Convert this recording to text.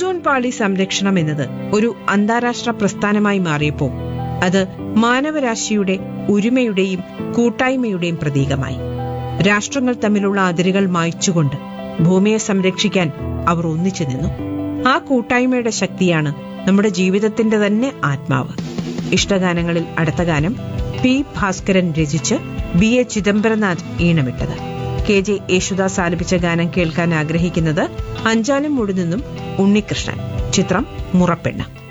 ozone പാളി സംരക്ഷണം എന്നത് ഒരു അന്താരാഷ്ട്ര പ്രസ്ഥാനമായി മാറിയപ്പോൾ അത് മാനവരാശിയുടെ ഒരുമയുടെയും കൂട്ടായ്മയുടെയും പ്രതീകമായി രാഷ്ട്രങ്ങൾ തമ്മിലുള്ള അതിരുകൾ മായ്ച്ചുകൊണ്ട് ഭൂമിയെ സംരക്ഷിക്കാൻ അവർ ഒന്നിച്ചു നിന്നു ആ കൂട്ടായ്മയുടെ ശക്തിയാണ് നമ്മുടെ ജീവിതത്തിന്റെ തന്നെ ആത്മാവ് ഇഷ്ടഗാനങ്ങളിൽ അടുത്ത ഗാനം പി ഭാസ്കരൻ രചിച്ച് ബി എ ചിദംബരനാഥ് ഈണമിട്ടത് കെ ജെ യേശുദാസ് ആലപിച്ച ഗാനം കേൾക്കാൻ ആഗ്രഹിക്കുന്നത് അഞ്ചാലും മൂട് നിന്നും ഉണ്ണികൃഷ്ണൻ ചിത്രം മുറപ്പെണ്ണ